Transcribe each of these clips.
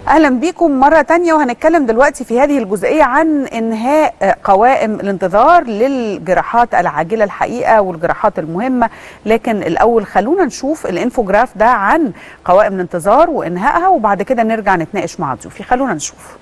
اهلا بيكم مره تانية وهنتكلم دلوقتي في هذه الجزئيه عن انهاء قوائم الانتظار للجراحات العاجله الحقيقه والجراحات المهمه لكن الاول خلونا نشوف الانفوجراف ده عن قوائم الانتظار وانهائها وبعد كده نرجع نتناقش مع ضيوفي خلونا نشوف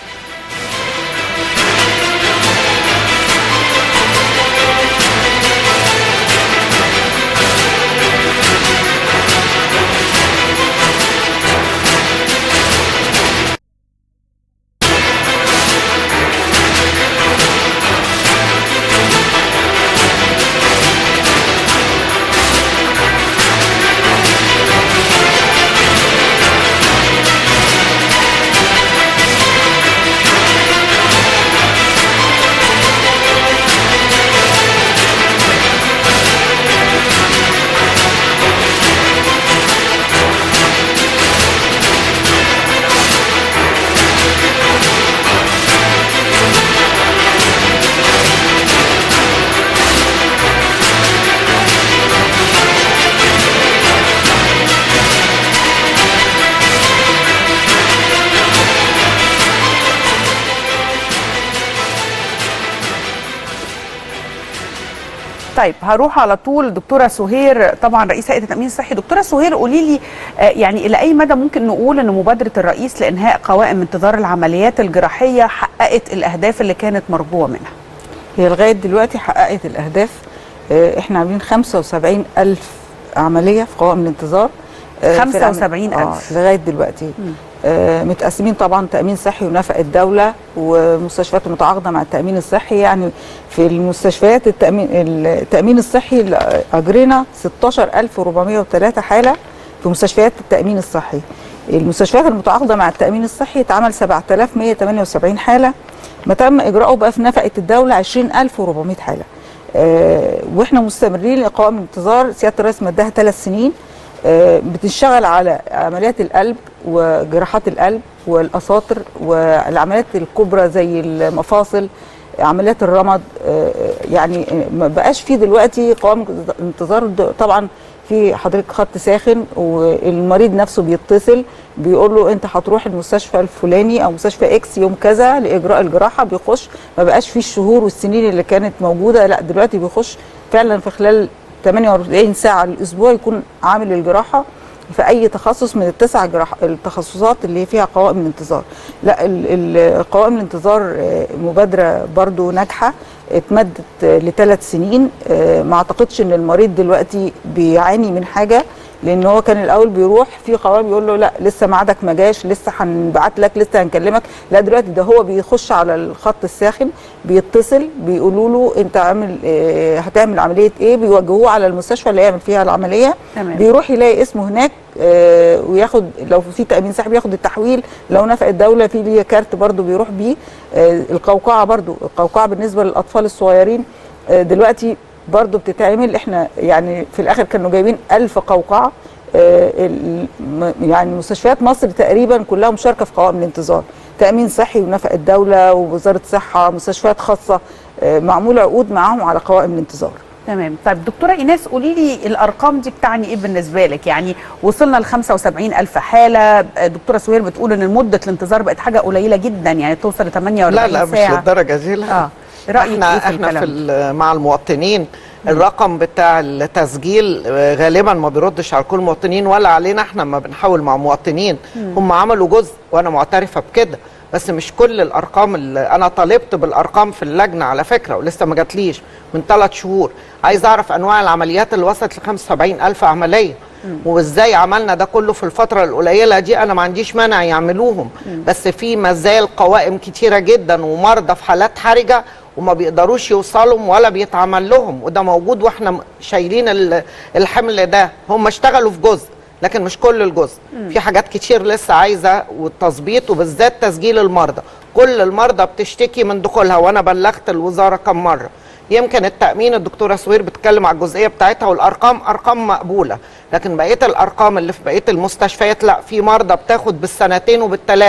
طيب هروح على طول دكتوره سهير طبعا رئيس هيئه التامين الصحي دكتوره سهير قولي لي آه، يعني الى اي مدى ممكن نقول ان مبادره الرئيس لانهاء قوائم انتظار العمليات الجراحيه حققت الاهداف اللي كانت مرجوه منها هي لغايه دلوقتي حققت الاهداف آه، احنا عاملين 75 الف عمليه في قوائم الانتظار آه، في العم- 75,000. آه لغايه دلوقتي آه متقسمين طبعا تامين صحي ونفقه الدوله ومستشفيات متعاقده مع التامين الصحي يعني في المستشفيات التامين التامين الصحي اللي اجرينا 16403 حاله في مستشفيات التامين الصحي المستشفيات المتعاقده مع التامين الصحي اتعمل 7178 حاله ما تم اجراؤه بقى في نفقه الدوله 20400 حاله آه واحنا مستمرين لقوائم الانتظار سياده الرئيس مدها ثلاث سنين آه بتشتغل على عمليات القلب وجراحات القلب والاساطر والعمليات الكبرى زي المفاصل عمليات الرمد آه، يعني ما بقاش في دلوقتي قوائم انتظار د- طبعا في حضرتك خط ساخن والمريض نفسه بيتصل بيقول له انت هتروح المستشفى الفلاني او مستشفى اكس يوم كذا لاجراء الجراحه بيخش ما بقاش في الشهور والسنين اللي كانت موجوده لا دلوقتي بيخش فعلا في خلال 48 ساعه الاسبوع يكون عامل الجراحه في اي تخصص من التسع جراح التخصصات اللي فيها قوائم الانتظار لا ال- ال- قوائم الانتظار آه، مبادره برضو ناجحه اتمدت آه، لثلاث سنين آه، ما اعتقدش ان المريض دلوقتي بيعاني من حاجه لان هو كان الاول بيروح في قوائم يقول له لا لسه ميعادك ما جاش لسه هنبعت لك لسه هنكلمك لا دلوقتي ده هو بيخش على الخط الساخن بيتصل بيقولوا له انت عامل آه، هتعمل عمليه ايه بيوجهوه على المستشفى اللي يعمل فيها العمليه تمام. بيروح يلاقي اسمه هناك آه، وياخد لو في تامين صحي بياخد التحويل لو نفق الدوله في ليه كارت برضو بيروح بيه آه، القوقعه برضو القوقعه بالنسبه للاطفال الصغيرين آه، دلوقتي برضو بتتعمل احنا يعني في الاخر كانوا جايبين ألف قوقعه آه، ال- م- يعني مستشفيات مصر تقريبا كلها مشاركه في قوائم الانتظار تامين صحي ونفق الدوله ووزاره الصحه مستشفيات خاصه آه، معمول عقود معاهم على قوائم الانتظار تمام طيب دكتوره ايناس قولي لي الارقام دي بتعني ايه بالنسبه لك يعني وصلنا ل 75 الف حاله دكتوره سهير بتقول ان مده الانتظار بقت حاجه قليله جدا يعني توصل ل 48 لا لا مش ساعه للدرجه دي لا اه رايك احنا ايه في احنا في الكلام ال- مع المواطنين الرقم بتاع التسجيل آه، غالبا ما بيردش على كل المواطنين ولا علينا احنا ما بنحاول مع مواطنين هم عملوا جزء وانا معترفه بكده بس مش كل الارقام اللي انا طالبت بالارقام في اللجنه على فكره ولسه ما جاتليش من ثلاث شهور عايز اعرف انواع العمليات اللي وصلت ل 75 الف عمليه وازاي عملنا ده كله في الفتره القليله دي انا ما عنديش مانع يعملوهم بس في مازال قوائم كتيره جدا ومرضى في حالات حرجه وما بيقدروش يوصلوا ولا بيتعمل لهم وده موجود واحنا م- شايلين ال- الحمل ده هم اشتغلوا في جزء لكن مش كل الجزء في حاجات كتير لسه عايزه والتظبيط وبالذات تسجيل المرضى كل المرضى بتشتكي من دخولها وانا بلغت الوزاره كم مره يمكن التامين الدكتوره سوير بتتكلم على الجزئيه بتاعتها والارقام ارقام مقبوله لكن بقيه الارقام اللي في بقيه المستشفيات لا في مرضى بتاخد بالسنتين وبالثلاثه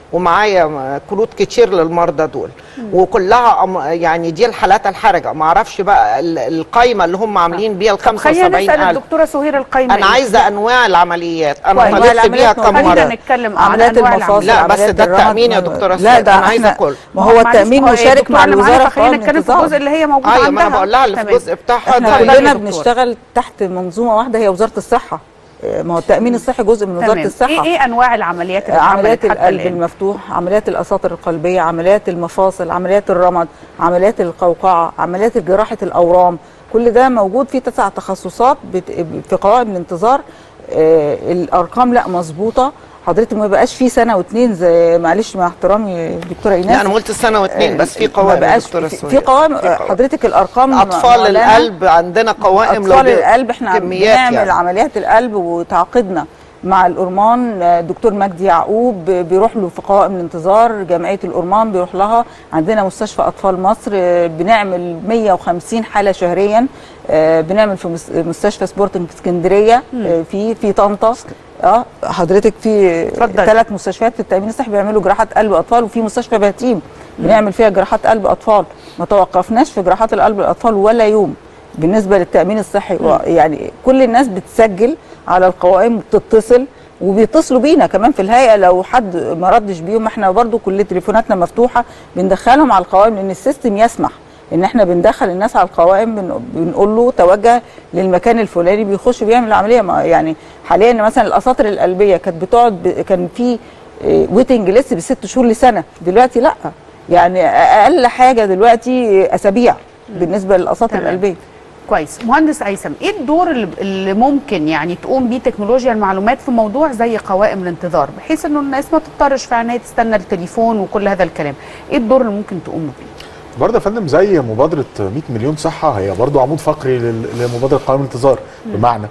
ومعايا م- كروت كتير للمرضى دول وكلها أم- يعني دي الحالات الحرجه ما اعرفش بقى ال- القايمه اللي هم عاملين بيها ال خلينا 75 نسال ألف الدكتوره سهير القايمه انا إيه؟ عايزه انواع العمليات انا كويس. طالبت بيها العمليات كم خلينا مره نتكلم عن عمليات أنواع المفاصل لا، بس عمليات ده الرمد، التأمين يا دكتورة لا سهير، ده أنا عايزة احنا كله. ما هو معلش، التامين هو مشارك الدكتورة مع اللي معانا، الوزاره فخلينا قوام نتكلم في الانتظار. الجزء اللي هي موجوده ايوه عندها ما انا بقول لها اللي في تمام. الجزء بتاعها احنا ده اتفضلي يا كلنا دكتورة. بنشتغل تحت منظومه واحده هي وزاره الصحه آه، ما هو التامين الصحي جزء من وزاره تمام الصحه ايه ايه انواع العمليات اللي عمليات اتعملت حتى القلب الآن؟ المفتوح عمليات الاساطر القلبيه عمليات المفاصل عمليات الرمد عمليات القوقعه عمليات جراحه الاورام كل ده موجود في تسع تخصصات بت- في قوائم الانتظار آه، الارقام لا مظبوطه حضرتك ما بقاش في سنه واتنين زي معلش مع احترامي دكتوره ايناس لا انا قلت سنه واثنين بس في ما قوائم يا بقاش دكتوره في, في سهير. قوائم في قوائم. حضرتك الارقام اطفال معلنة. القلب عندنا قوائم اطفال بي- القلب احنا كميات بنعمل يعني. عمليات القلب وتعاقدنا مع الأورمان آه، دكتور مجدي يعقوب آه، بيروح له في قوائم الانتظار جمعية الأورمان بيروح لها عندنا مستشفى أطفال مصر آه، بنعمل 150 حالة شهريا آه، بنعمل في مس- مستشفى سبورتنج اسكندرية آه، في في طنطا اه حضرتك في اتفضلي. ثلاث مستشفيات في التأمين الصحي بيعملوا جراحات قلب أطفال وفي مستشفى بهتيم بنعمل فيها جراحات قلب أطفال ما توقفناش في جراحات القلب الأطفال ولا يوم بالنسبه للتامين الصحي و- يعني كل الناس بتسجل على القوائم وبتتصل وبيتصلوا بينا كمان في الهيئه لو حد ما ردش بيهم احنا برضو كل تليفوناتنا مفتوحه بندخلهم على القوائم لان السيستم يسمح ان احنا بندخل الناس على القوائم بن- بنقول له توجه للمكان الفلاني بيخش بيعمل العمليه ما- يعني حاليا مثلا الاساطر القلبيه كانت بتقعد ب- كان في ويتنج ليست بست شهور لسنه دلوقتي لا يعني اقل حاجه دلوقتي اسابيع بالنسبه للاساطر تمام. القلبيه كويس مهندس ايسم ايه الدور اللي, اللي ممكن يعني تقوم بيه تكنولوجيا المعلومات في موضوع زي قوائم الانتظار بحيث انه الناس ما تضطرش في عينها تستنى التليفون وكل هذا الكلام ايه الدور اللي ممكن تقوموا بيه برضه يا فندم زي مبادره 100 مليون صحه هي برضه عمود فقري لل- لمبادره قوائم الانتظار بمعنى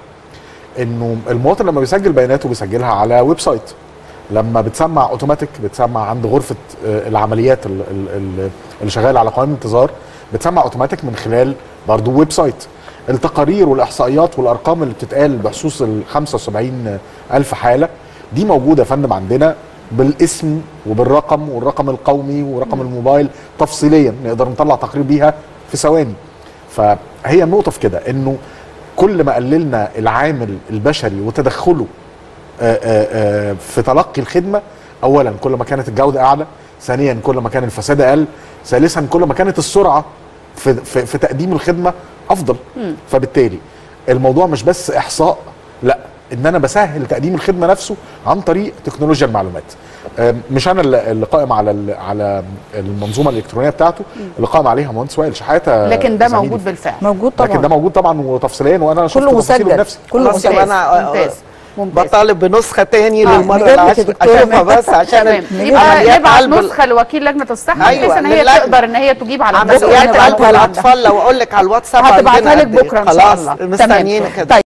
انه المواطن لما بيسجل بياناته بيسجلها على ويب سايت لما بتسمع اوتوماتيك بتسمع عند غرفه آه، العمليات ال- ال- ال- اللي شغاله على قوائم الانتظار بتسمع اوتوماتيك من خلال برضه ويب سايت التقارير والاحصائيات والارقام اللي بتتقال بخصوص ال 75 الف حاله دي موجوده يا فندم عندنا بالاسم وبالرقم والرقم القومي ورقم الموبايل تفصيليا نقدر نطلع تقرير بيها في ثواني فهي النقطه في كده انه كل ما قللنا العامل البشري وتدخله آه، آه، آه، في تلقي الخدمه اولا كل ما كانت الجوده اعلى ثانيا كل ما كان الفساد اقل ثالثا كل ما كانت السرعه في, في, في تقديم الخدمه افضل فبالتالي الموضوع مش بس احصاء لا ان انا بسهل تقديم الخدمه نفسه عن طريق تكنولوجيا المعلومات آم، مش انا اللي اللي قائم على ال- على المنظومه الالكترونيه بتاعته اللي قائم عليها مهندس وائل شحاته لكن ده زميلي. موجود بالفعل موجود طبعا لكن ده موجود طبعا وتفصيليا وانا شفت كله تفاصيله مسجل بنفسي كله خلاص مسجل يبقى انا ممتاز ممتاز بطالب بنسخه تاني آه، للمره نجيب لك يا العاشره دكتورة. اشوفها بس عشان تمام ال- يبقى عمليات نبعت قلب ال- نسخه لوكيل لجنه الصحه أيوة، بحيث ان هي للجنة. تقدر ان هي تجيب على عمليات التساؤلات قلب الموجودة عندها. الاطفال لو اقول لك على الواتساب هتبعتها عندنا لك قد إيه. بكره ان شاء خلاص الله مستنيين تمام. كده طيب